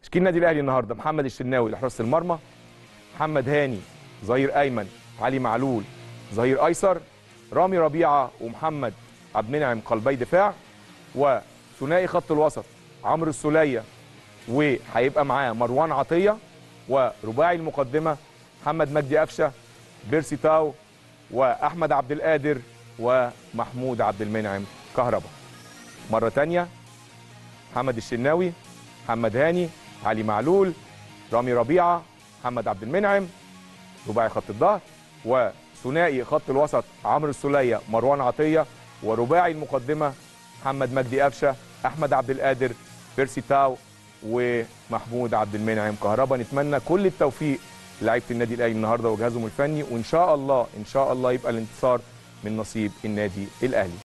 تشكيل النادي الاهلي النهارده محمد الشناوي لحراسه المرمى محمد هاني ظهير ايمن علي معلول ظهير ايسر رامي ربيعه ومحمد عبد المنعم قلبي دفاع وثنائي خط الوسط عمرو السوليه وهيبقى معاه مروان عطيه ورباعي المقدمه محمد مجدي قفشه بيرسي تاو واحمد عبد القادر ومحمود عبد المنعم كهربا مره تانية محمد الشناوي محمد هاني علي معلول رامي ربيعه محمد عبد المنعم رباعي خط الظهر وثنائي خط الوسط عمرو السوليه مروان عطيه ورباعي المقدمه محمد مجدي قفشه احمد عبد القادر بيرسي تاو ومحمود عبد المنعم كهربا نتمنى كل التوفيق لعيبه النادي الاهلي النهارده وجهازهم الفني وان شاء الله ان شاء الله يبقى الانتصار من نصيب النادي الاهلي